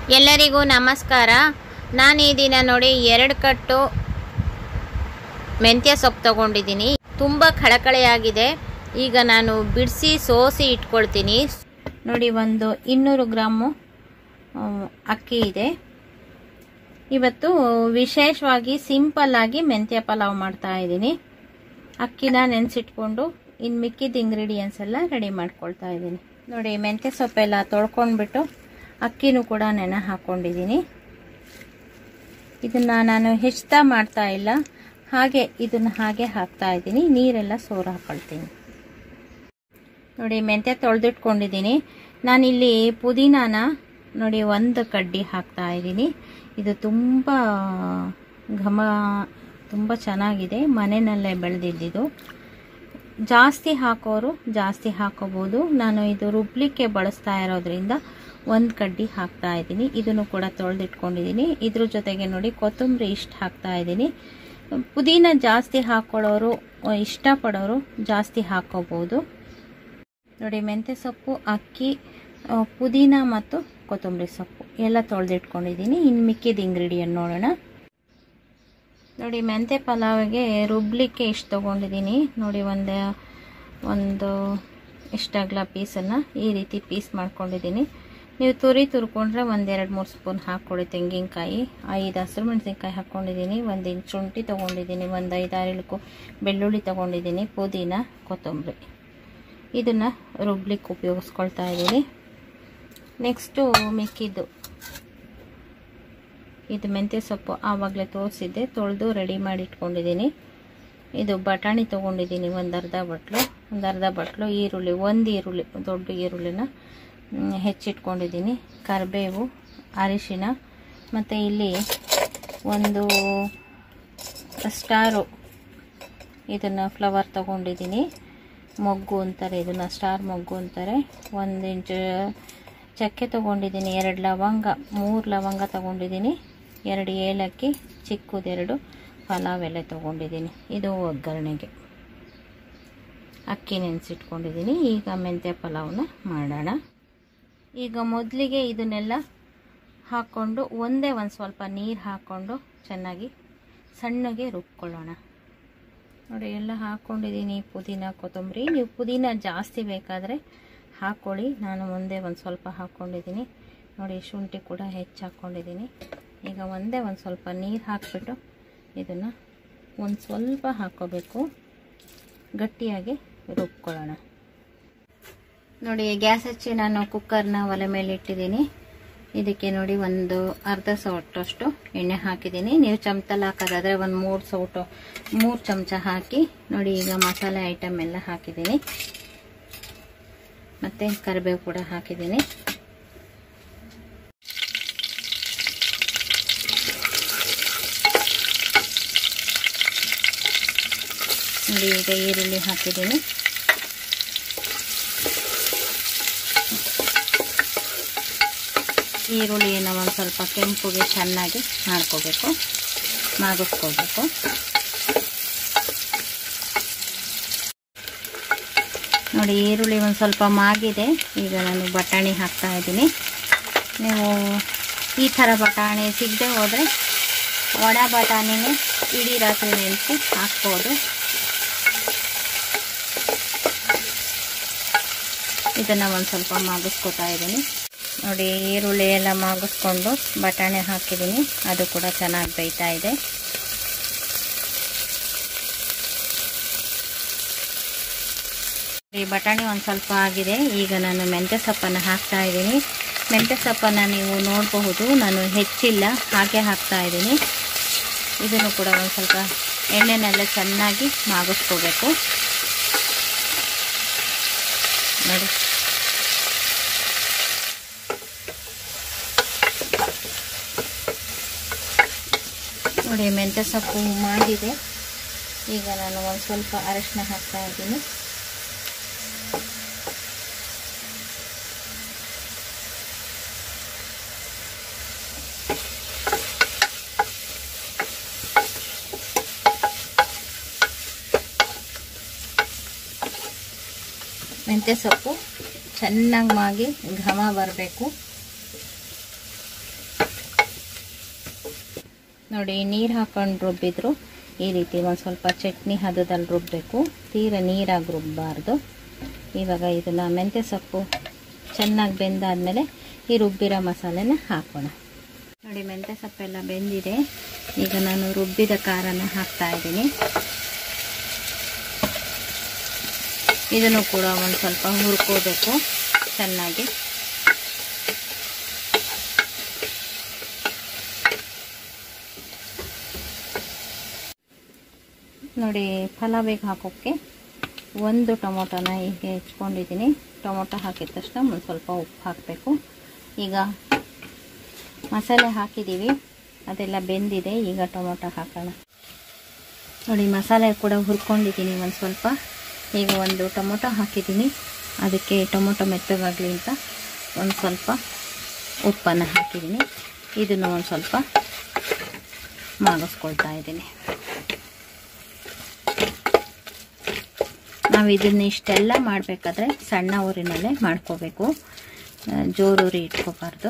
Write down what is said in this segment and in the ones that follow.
ಎಲ್ಲರಿಗೂ ನಮಸ್ಕಾರ ನಾನು ಈ ದಿನ ನೋಡಿ ಎರಡು ಕಟ್ಟು ಮೆಂತ್ಯ ಸೊಪ್ಪು ತಗೊಂಡಿದ್ದೀನಿ ತುಂಬ ಕಳಕಳೆಯಾಗಿದೆ ಈಗ ನಾನು ಬಿಡಿಸಿ ಸೋಸಿ ಇಟ್ಕೊಳ್ತೀನಿ ನೋಡಿ ಒಂದು ಇನ್ನೂರು ಗ್ರಾಮು ಆ, ಅಕ್ಕಿ ಇದೆ ಇವತ್ತು ವಿಶೇಷವಾಗಿ ಸಿಂಪಲ್ ಆಗಿ ಮೆಂತ್ಯ ಪಲಾವ್ ಮಾಡ್ತಾ ಇದ್ದೀನಿ ಅಕ್ಕಿನ ನೆನೆಸಿಟ್ಕೊಂಡು ಇನ್ನು ಮಿಕ್ಕಿದ ಇಂಗ್ರೀಡಿಯೆಂಟ್ಸ್ ಎಲ್ಲ ರೆಡಿ ಮಾಡ್ಕೊಳ್ತಾ ಇದ್ದೀನಿ ನೋಡಿ ಮೆಂತ್ಯ ಸೊಪ್ಪೆಲ್ಲ ತೊಳ್ಕೊಂಡ್ಬಿಟ್ಟು ಅಕ್ಕಿನೂ ಕೂಡ ನೆನೆ ಹಾಕ್ಕೊಂಡಿದ್ದೀನಿ ಇದನ್ನು ನಾನು ಹೆಚ್ಚುತ್ತಾ ಮಾಡ್ತಾ ಇಲ್ಲ ಹಾಗೆ ಇದನ್ನು ಹಾಗೆ ಹಾಕ್ತಾ ಇದ್ದೀನಿ ನೀರೆಲ್ಲ ಸೋರು ಹಾಕೊಳ್ತೀನಿ ನೋಡಿ ಮೆಂತ್ಯ ತೊಳೆದಿಟ್ಕೊಂಡಿದ್ದೀನಿ ನಾನಿಲ್ಲಿ ಪುದೀನಾನ ನೋಡಿ ಒಂದು ಕಡ್ಡಿ ಹಾಕ್ತಾ ಇದ್ದೀನಿ ಇದು ತುಂಬ ಘಮ ತುಂಬ ಚೆನ್ನಾಗಿದೆ ಮನೆಯಲ್ಲೇ ಬೆಳೆದಿದ್ದಿದ್ದು ಜಾಸ್ತಿ ಹಾಕೋರು ಜಾಸ್ತಿ ಹಾಕೋಬೋದು ನಾನು ಇದು ರುಬ್ಲಿಕ್ಕೆ ಬಳಸ್ತಾ ಇರೋದ್ರಿಂದ ಒಂದು ಕಡ್ಡಿ ಹಾಕ್ತಾ ಇದ್ದೀನಿ ಇದನ್ನು ಕೂಡ ತೊಳೆದಿಟ್ಕೊಂಡಿದ್ದೀನಿ ಇದ್ರ ಜೊತೆಗೆ ನೋಡಿ ಕೊತ್ತಂಬರಿ ಇಷ್ಟು ಹಾಕ್ತಾ ಇದ್ದೀನಿ ಪುದೀನ ಜಾಸ್ತಿ ಹಾಕೊಳ್ಳೋರು ಇಷ್ಟಪಡೋರು ಜಾಸ್ತಿ ಹಾಕೋಬೋದು ನೋಡಿ ಮೆಂತ್ಯ ಸೊಪ್ಪು ಅಕ್ಕಿ ಆ, ಪುದೀನ ಮತ್ತು ಕೊತ್ತಂಬರಿ ಸೊಪ್ಪು ಎಲ್ಲ ತೊಳೆದಿಟ್ಕೊಂಡಿದ್ದೀನಿ ಇನ್ನು ಮಿಕ್ಕಿದ ಇಂಗ್ರೀಡಿಯೆಂಟ್ ನೋಡೋಣ ನೋಡಿ ಮೆಂತ್ಯ ಪಲಾವಿಗೆ ರುಬ್ಲಿಕ್ಕೆ ಇಷ್ಟು ತೊಗೊಂಡಿದ್ದೀನಿ ನೋಡಿ ಒಂದು ಒಂದು ಇಷ್ಟಾಗಲ ಪೀಸನ್ನು ಈ ರೀತಿ ಪೀಸ್ ಮಾಡ್ಕೊಂಡಿದ್ದೀನಿ ನೀವು ತುರಿ ತುರ್ಕೊಂಡ್ರೆ ಒಂದೆರಡು ಮೂರು ಸ್ಪೂನ್ ಹಾಕ್ಕೊಳ್ಳಿ ತೆಂಗಿನಕಾಯಿ ಐದು ಹಸಿರು ಮೆಣಸಿನ್ಕಾಯಿ ಹಾಕ್ಕೊಂಡಿದ್ದೀನಿ ಒಂದು ಇಂಚು ಶುಂಠಿ ತೊಗೊಂಡಿದ್ದೀನಿ ಒಂದು ಐದಾರು ಇಳುಕು ಬೆಳ್ಳುಳ್ಳಿ ತೊಗೊಂಡಿದ್ದೀನಿ ಪುದೀನ ಕೊತ್ತಂಬರಿ ಇದನ್ನು ರುಬ್ಲಿಕ್ಕೆ ಉಪಯೋಗಿಸ್ಕೊಳ್ತಾ ಇದ್ದೀನಿ ನೆಕ್ಸ್ಟು ಮಿಕ್ಕಿದ್ದು ಇದು ಮೆಂತ್ಯ ಸೊಪ್ಪು ಆವಾಗಲೇ ತೋರಿಸಿದ್ದೆ ತೊಳೆದು ರೆಡಿ ಮಾಡಿ ಇಟ್ಕೊಂಡಿದ್ದೀನಿ ಇದು ಬಟಾಣಿ ತೊಗೊಂಡಿದ್ದೀನಿ ಒಂದು ಅರ್ಧ ಬಟ್ಲು ಒಂದು ಅರ್ಧ ಬಟ್ಲು ಈರುಳ್ಳಿ ಒಂದು ಈರುಳ್ಳಿ ದೊಡ್ಡ ಈರುಳ್ಳಿನ ಮ್, ಹೆಚ್ಚಿಟ್ಕೊಂಡಿದ್ದೀನಿ ಕರಿಬೇವು ಅರಿಶಿನ ಮತ್ತು ಇಲ್ಲಿ ಒಂದು ಸ್ಟಾರು ಇದನ್ನು ಫ್ಲವರ್ ತೊಗೊಂಡಿದ್ದೀನಿ ಮೊಗ್ಗು ಅಂತಾರೆ ಇದನ್ನು ಸ್ಟಾರ್ ಮೊಗ್ಗು ಅಂತಾರೆ ಒಂದು ಇಂಚು ಚಕ್ಕೆ ತೊಗೊಂಡಿದ್ದೀನಿ ಎರಡು ಲವಂಗ ಮೂರು ಲವಂಗ ತೊಗೊಂಡಿದ್ದೀನಿ ಎರಡು ಏಲಕ್ಕಿ ಚಿಕ್ಕದೆರಡು ಪಲಾವ್ ಎಲೆ ತೊಗೊಂಡಿದ್ದೀನಿ ಇದು ಒಗ್ಗರಣೆಗೆ ಅಕ್ಕಿ ನೆನೆಸಿಟ್ಕೊಂಡಿದ್ದೀನಿ ಈಗ ಮೆಂತ್ಯ ಪಲಾವ್ನ ಮಾಡೋಣ ಈಗ ಮೊದಲಿಗೆ ಇದನ್ನೆಲ್ಲ ಹಾಕ್ಕೊಂಡು ಒಂದೇ ಒಂದು ಸ್ವಲ್ಪ ನೀರು ಹಾಕ್ಕೊಂಡು ಚೆನ್ನಾಗಿ ಸಣ್ಣಗೆ ರುಬ್ಕೊಳ್ಳೋಣ ನೋಡಿ ಎಲ್ಲ ಹಾಕ್ಕೊಂಡಿದ್ದೀನಿ ಪುದೀನ ಕೊತ್ತಂಬರಿ ನೀವು ಪುದೀನ ಜಾಸ್ತಿ ಬೇಕಾದರೆ ಹಾಕ್ಕೊಳ್ಳಿ ನಾನು ಒಂದೇ ಒಂದು ಸ್ವಲ್ಪ ಹಾಕ್ಕೊಂಡಿದ್ದೀನಿ ನೋಡಿ ಶುಂಠಿ ಕೂಡ ಹೆಚ್ಚು ಹಾಕ್ಕೊಂಡಿದ್ದೀನಿ ಈಗ ಒಂದೇ ಒಂದು ಸ್ವಲ್ಪ ನೀರು ಹಾಕಿಬಿಟ್ಟು ಇದನ್ನು ಒಂದು ಸ್ವಲ್ಪ ಹಾಕ್ಕೋಬೇಕು ಗಟ್ಟಿಯಾಗಿ ರುಬ್ಕೊಳ್ಳೋಣ ನೋಡಿ ಗ್ಯಾಸ್ ಹಚ್ಚಿ ನಾನು ಕುಕ್ಕರ್ನ ಒಲೆ ಮೇಲೆ ಇಟ್ಟಿದ್ದೀನಿ ಇದಕ್ಕೆ ನೋಡಿ ಒಂದು ಅರ್ಧ ಸೌಟಷ್ಟು ಎಣ್ಣೆ ಹಾಕಿದ್ದೀನಿ ನೀವು ಚಮಚಲ್ಲಿ ಹಾಕೋದಾದ್ರೆ ಒಂದು ಮೂರು ಸೌಟು ಮೂರು ಚಮಚ ಹಾಕಿ ನೋಡಿ ಈಗ ಮಸಾಲೆ ಐಟಮ್ ಎಲ್ಲ ಹಾಕಿದ್ದೀನಿ ಮತ್ತು ಕರಿಬೇವು ಕೂಡ ಹಾಕಿದ್ದೀನಿ ನೋಡಿ ಈಗ ಈರುಳ್ಳಿ ಹಾಕಿದ್ದೀನಿ ಈರುಳ್ಳಿಯನ್ನು ಒಂದು ಸ್ವಲ್ಪ ಕೆಂಪುಗೆ ಚೆನ್ನಾಗಿ ಮಾಡ್ಕೋಬೇಕು ಮಾಗಿಸ್ಕೋಬೇಕು ನೋಡಿ ಈರುಳ್ಳಿ ಒಂದು ಸ್ವಲ್ಪ ಮಾಗಿದೆ ಈಗ ನಾನು ಬಟಾಣಿ ಹಾಕ್ತಾ ಇದ್ದೀನಿ ನೀವು ಈ ಥರ ಬಟಾಣಿ ಸಿಗದೆ ಹೋದರೆ ಒಣ ಬಟಾಣಿನೇ ಇಡೀ ರಾತ್ರಿ ನೆನೆಸಿ ಹಾಕ್ಬೋದು ಇದನ್ನು ಒಂದು ಸ್ವಲ್ಪ ಮಾಗಿಸ್ಕೊತಾ ಇದ್ದೀನಿ ನೋಡಿ ಈರುಳ್ಳಿ ಎಲ್ಲ ಮಾಗಿಸ್ಕೊಂಡು ಬಟಾಣಿ ಹಾಕಿದ್ದೀನಿ ಅದು ಕೂಡ ಚೆನ್ನಾಗಿ ಬೇಯ್ತಾ ಇದೆ ಈ ಬಟಾಣಿ ಒಂದು ಸ್ವಲ್ಪ ಆಗಿದೆ ಈಗ ನಾನು ಮೆಂತ್ಯ ಸೊಪ್ಪನ್ನು ಹಾಕ್ತಾ ಇದ್ದೀನಿ ಮೆಂತ್ಯ ಸೊಪ್ಪನ್ನು ನೀವು ನೋಡಬಹುದು ನಾನು ಹೆಚ್ಚಿಲ್ಲ ಹಾಗೆ ಹಾಕ್ತಾ ಇದ್ದೀನಿ ಇದನ್ನು ಕೂಡ ಒಂದು ಸ್ವಲ್ಪ ಎಣ್ಣೆನೆಲ್ಲ ಚೆನ್ನಾಗಿ ಮಾಗಿಸ್ಕೋಬೇಕು ನೋಡಿ ನೋಡಿ ಮೆಂತ್ಯ ಸೊಪ್ಪು ಮಾಡಿದೆ ಈಗ ನಾನು ಒಂದು ಸ್ವಲ್ಪ ಅರಿಶಿನ ಹಾಕ್ತಾ ಇದ್ದೀನಿ ಮೆಂತ್ಯ ಸೊಪ್ಪು ಚೆನ್ನಾಗಿ ಮಾಗಿ ಘಮ ಬರಬೇಕು ನೋಡಿ ನೀರು ಹಾಕೊಂಡು ರುಬ್ಬಿದ್ರು ಈ ರೀತಿ ಒಂದು ಸ್ವಲ್ಪ ಚಟ್ನಿ ಹದದಲ್ಲಿ ರುಬ್ಬಬೇಕು ತೀರ ನೀರಾಗಿ ರುಬ್ಬಾರ್ದು ಇವಾಗ ಇದನ್ನು ಮೆಂತ್ಯ ಸೊಪ್ಪು ಚೆನ್ನಾಗಿ ಬೆಂದಾದಮೇಲೆ ಈ ರುಬ್ಬಿರೋ ಮಸಾಲೆನ ಹಾಕೋಣ ನೋಡಿ ಮೆಂತ್ಯ ಸೊಪ್ಪೆಲ್ಲ ಬೆಂದಿದೆ ಈಗ ನಾನು ರುಬ್ಬಿದ ಖಾರನ ಹಾಕ್ತಾ ಇದ್ದೀನಿ ಇದನ್ನು ಕೂಡ ಒಂದು ಸ್ವಲ್ಪ ಹುರ್ಕೋಬೇಕು ಚೆನ್ನಾಗಿ ನೋಡಿ ಪಲಾವಿಗೆ ಹಾಕೋಕ್ಕೆ ಒಂದು ಟೊಮೊಟೊನ ಹೀಗೆ ಹೆಚ್ಕೊಂಡಿದ್ದೀನಿ ಟೊಮೊಟೊ ಹಾಕಿದ ತಕ್ಷಣ ಒಂದು ಸ್ವಲ್ಪ ಉಪ್ಪು ಹಾಕಬೇಕು ಈಗ ಮಸಾಲೆ ಹಾಕಿದ್ದೀವಿ ಅದೆಲ್ಲ ಬೆಂದಿದೆ ಈಗ ಟೊಮೊಟೊ ಹಾಕೋಣ ನೋಡಿ ಮಸಾಲೆ ಕೂಡ ಹುರ್ಕೊಂಡಿದ್ದೀನಿ ಒಂದು ಸ್ವಲ್ಪ ಈಗ ಒಂದು ಟೊಮೊಟೊ ಹಾಕಿದ್ದೀನಿ ಅದಕ್ಕೆ ಟೊಮೊಟೊ ಮೆತ್ತಗಾಗಲಿ ಅಂತ ಒಂದು ಸ್ವಲ್ಪ ಉಪ್ಪನ್ನು ಹಾಕಿದ್ದೀನಿ ಇದನ್ನು ಒಂದು ಸ್ವಲ್ಪ ಮಾಗಿಸ್ಕೊಳ್ತಾ ಇದ್ದೀನಿ ನಾವು ಇದನ್ನ ಇಷ್ಟೆಲ್ಲ ಮಾಡಬೇಕಾದ್ರೆ ಸಣ್ಣ ಊರಿನಲ್ಲೇ ಮಾಡ್ಕೋಬೇಕು ಜೋರೂರಿ ಇಟ್ಕೋಬಾರ್ದು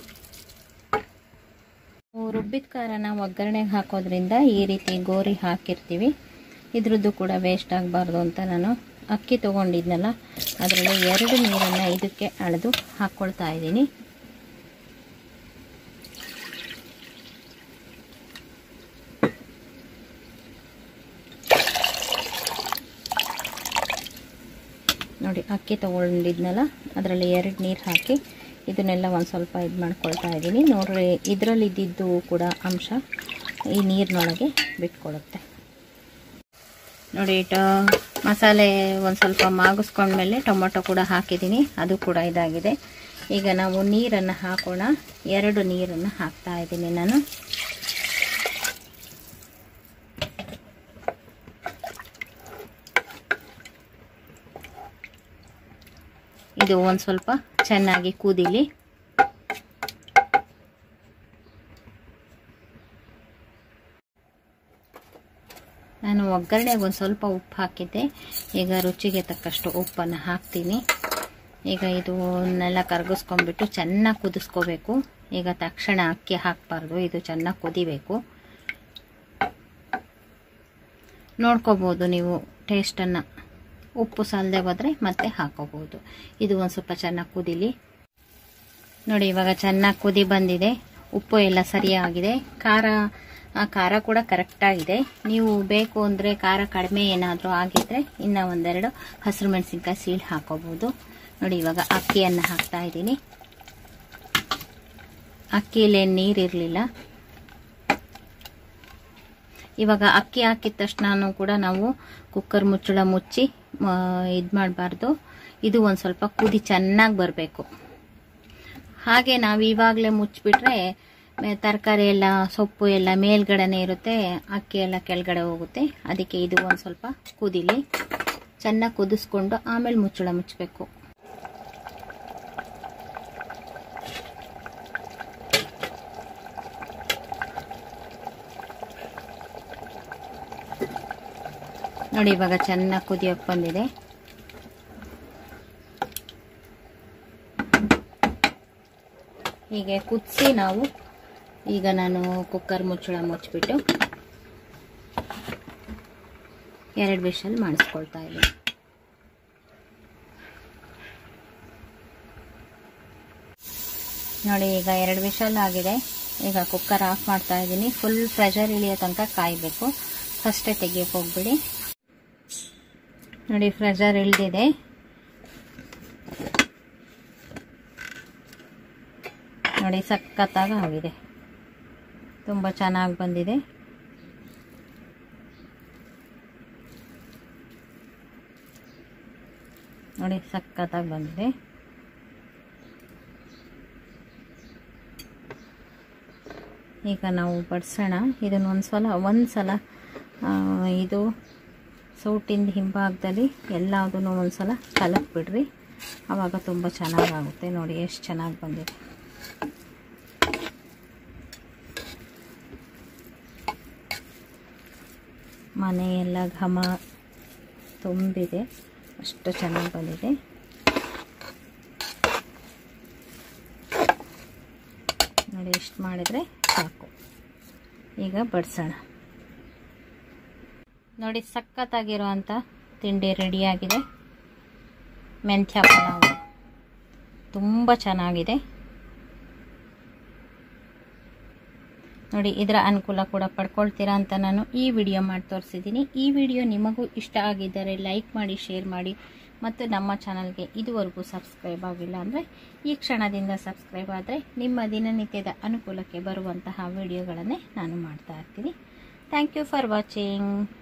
ರುಬ್ಬಿದ ಖಾರನ ಒಗ್ಗರಣೆಗೆ ಹಾಕೋದ್ರಿಂದ ಈ ರೀತಿ ಗೋರಿ ಹಾಕಿರ್ತೀವಿ ಇದ್ರದ್ದು ಕೂಡ ವೇಸ್ಟ್ ಆಗಬಾರ್ದು ಅಂತ ನಾನು ಅಕ್ಕಿ ತೊಗೊಂಡಿದ್ನಲ್ಲ ಅದರಲ್ಲಿ ಎರಡು ನೀರನ್ನು ಇದಕ್ಕೆ ಅಳೆದು ಹಾಕ್ಕೊಳ್ತಾ ಇದ್ದೀನಿ ನೋಡಿ ಅಕ್ಕಿ ತೊಗೊಂಡಿದ್ನಲ್ಲ ಅದರಲ್ಲಿ ಎರಡು ನೀರು ಹಾಕಿ ಇದನ್ನೆಲ್ಲ ಒಂದು ಸ್ವಲ್ಪ ಇದು ಮಾಡ್ಕೊಳ್ತಾ ಇದ್ದೀನಿ ನೋಡ್ರಿ ಇದರಲ್ಲಿ ಇದ್ದಿದ್ದು ಕೂಡ ಅಂಶ ಈ ನೀರಿನೊಳಗೆ ಬಿಟ್ಕೊಳುತ್ತೆ ನೋಡಿ ಟ ಮಸಾಲೆ ಒಂದು ಸ್ವಲ್ಪ ಮಾಗಿಸ್ಕೊಂಡ್ಮೇಲೆ ಟೊಮೊಟೊ ಕೂಡ ಹಾಕಿದ್ದೀನಿ ಅದು ಕೂಡ ಇದಾಗಿದೆ ಈಗ ನಾವು ನೀರನ್ನು ಹಾಕೋಣ ಎರಡು ನೀರನ್ನು ಹಾಕ್ತಾ ಇದ್ದೀನಿ ನಾನು ಇದು ಒಂದು ಸ್ವಲ್ಪ ಚೆನ್ನಾಗಿ ಕುದೀಲಿ ನಾನು ಒಗ್ಗರಣೆಗೆ ಒಂದು ಸ್ವಲ್ಪ ಉಪ್ಪು ಹಾಕಿದ್ದೆ ಈಗ ರುಚಿಗೆ ತಕ್ಕಷ್ಟು ಉಪ್ಪನ್ನು ಹಾಕ್ತೀನಿ ಈಗ ಇದನ್ನೆಲ್ಲ ಕರಗಿಸ್ಕೊಂಡ್ಬಿಟ್ಟು ಚೆನ್ನಾಗಿ ಕುದಿಸ್ಕೋಬೇಕು ಈಗ ತಕ್ಷಣ ಅಕ್ಕಿ ಹಾಕಬಾರ್ದು ಇದು ಚೆನ್ನಾಗಿ ಕುದಿಬೇಕು ನೋಡ್ಕೋಬೋದು ನೀವು ಟೇಸ್ಟನ್ನು ಉಪ್ಪು ಸಾಲದೆ ಹೋದರೆ ಮತ್ತೆ ಹಾಕೋಬೋದು ಇದು ಒಂದು ಸ್ವಲ್ಪ ಚೆನ್ನಾಗಿ ಕುದೀಲಿ ನೋಡಿ ಇವಾಗ ಚೆನ್ನಾಗಿ ಕುದಿ ಬಂದಿದೆ ಉಪ್ಪು ಎಲ್ಲ ಸರಿಯಾಗಿದೆ ಖಾರ ಖಾರ ಕೂಡ ಕರೆಕ್ಟಾಗಿದೆ ನೀವು ಬೇಕು ಅಂದರೆ ಖಾರ ಕಡಿಮೆ ಏನಾದರೂ ಆಗಿದ್ದರೆ ಇನ್ನು ಒಂದೆರಡು ಹಸಿರು ಮೆಣಸಿನ್ಕಾಯಿ ಸೀಳು ಹಾಕೋಬೋದು ನೋಡಿ ಇವಾಗ ಅಕ್ಕಿಯನ್ನು ಹಾಕ್ತಾ ಇದ್ದೀನಿ ಅಕ್ಕಿಯಲ್ಲೇನು ನೀರಿರಲಿಲ್ಲ ಇವಾಗ ಅಕ್ಕಿ ಹಾಕಿದ ತಕ್ಷಣ ಕೂಡ ನಾವು ಕುಕ್ಕರ್ ಮುಚ್ಚಳ ಮುಚ್ಚಿ ಇದು ಮಾಡಬಾರ್ದು ಇದು ಒಂದು ಸ್ವಲ್ಪ ಕುದಿ ಚೆನ್ನಾಗಿ ಬರಬೇಕು ಹಾಗೆ ನಾವು ಇವಾಗಲೇ ಮುಚ್ಚಿಬಿಟ್ರೆ ತರಕಾರಿ ಎಲ್ಲ ಸೊಪ್ಪು ಎಲ್ಲ ಮೇಲ್ಗಡೆನೇ ಇರುತ್ತೆ ಅಕ್ಕಿ ಎಲ್ಲ ಕೆಳಗಡೆ ಹೋಗುತ್ತೆ ಅದಕ್ಕೆ ಇದು ಒಂದು ಸ್ವಲ್ಪ ಕುದಿಲಿ ಚೆನ್ನಾಗಿ ಕುದಿಸ್ಕೊಂಡು ಆಮೇಲೆ ಮುಚ್ಚಳ ಮುಚ್ಚಬೇಕು ನೋಡಿ ಇವಾಗ ಚೆನ್ನಾಗಿ ಕುದಿಯೋಕೆ ಬಂದಿದೆ ಹೀಗೆ ಕುದಿಸಿ ನಾವು ಈಗ ನಾನು ಕುಕ್ಕರ್ ಮುಚ್ಚಳ ಮುಚ್ಚಿಬಿಟ್ಟು ಎರಡು ವಿಷಲ್ ಮಾಡಿಸ್ಕೊಳ್ತಾ ಇದ್ದೀನಿ ನೋಡಿ ಈಗ ಎರಡು ವಿಷಲ್ ಆಗಿದೆ ಈಗ ಕುಕ್ಕರ್ ಆಫ್ ಮಾಡ್ತಾ ಇದ್ದೀನಿ ಫುಲ್ ಪ್ರೆಷರ್ ಇಳಿಯೋ ತನಕ ಕಾಯಬೇಕು ಫಸ್ಟೇ ತೆಗಿಯೋಕೆ ಹೋಗ್ಬಿಡಿ ನೋಡಿ ಪ್ರೆಷರ್ ಇಳಿದಿದೆ ನೋಡಿ ಸಖತ್ತಾಗಿ ಆಗಿದೆ ತುಂಬ ಚೆನ್ನಾಗಿ ಬಂದಿದೆ ನೋಡಿ ಸಖತ್ತಾಗಿ ಬಂದಿದೆ ಈಗ ನಾವು ಬಡಿಸೋಣ ಇದನ್ನು ಒಂದು ಸಲ ಒಂದು ಸಲ ಇದು ಸೌಟಿಂದ ಹಿಂಭಾಗದಲ್ಲಿ ಎಲ್ಲದನ್ನು ಒಂದು ಸಲ ಕಲಕ್ಬಿಡ್ರಿ ಆವಾಗ ತುಂಬ ಚೆನ್ನಾಗಾಗುತ್ತೆ ನೋಡಿ ಎಷ್ಟು ಚೆನ್ನಾಗಿ ಬಂದಿದೆ ಮನೆಯೆಲ್ಲ ಘಮ ತುಂಬಿದೆ ಅಷ್ಟು ಚೆನ್ನಾಗಿ ಬಂದಿದೆ ನೋಡಿ ಇಷ್ಟು ಮಾಡಿದರೆ ಸಾಕು ಈಗ ಬಡಿಸೋಣ ನೋಡಿ ಸಖತ್ತಾಗಿರುವಂಥ ತಿಂಡಿ ರೆಡಿಯಾಗಿದೆ ಮೆಂತ್ಯ ಪಲಾವು ತುಂಬ ಚೆನ್ನಾಗಿದೆ ನೋಡಿ ಇದರ ಅನುಕೂಲ ಕೂಡ ಪಡ್ಕೊಳ್ತೀರಾ ಅಂತ ನಾನು ಈ ವಿಡಿಯೋ ಮಾಡಿ ತೋರಿಸಿದ್ದೀನಿ ಈ ವಿಡಿಯೋ ನಿಮಗೂ ಇಷ್ಟ ಆಗಿದ್ದರೆ ಲೈಕ್ ಮಾಡಿ ಶೇರ್ ಮಾಡಿ ಮತ್ತು ನಮ್ಮ ಚಾನಲ್ಗೆ ಇದುವರೆಗೂ ಸಬ್ಸ್ಕ್ರೈಬ್ ಆಗಿಲ್ಲ ಅಂದರೆ ಈ ಕ್ಷಣದಿಂದ ಸಬ್ಸ್ಕ್ರೈಬ್ ಆದರೆ ನಿಮ್ಮ ದಿನನಿತ್ಯದ ಅನುಕೂಲಕ್ಕೆ ಬರುವಂತಹ ವಿಡಿಯೋಗಳನ್ನೇ ನಾನು ಮಾಡ್ತಾ ಇರ್ತೀನಿ ಥ್ಯಾಂಕ್ ಯು ಫಾರ್ ವಾಚಿಂಗ್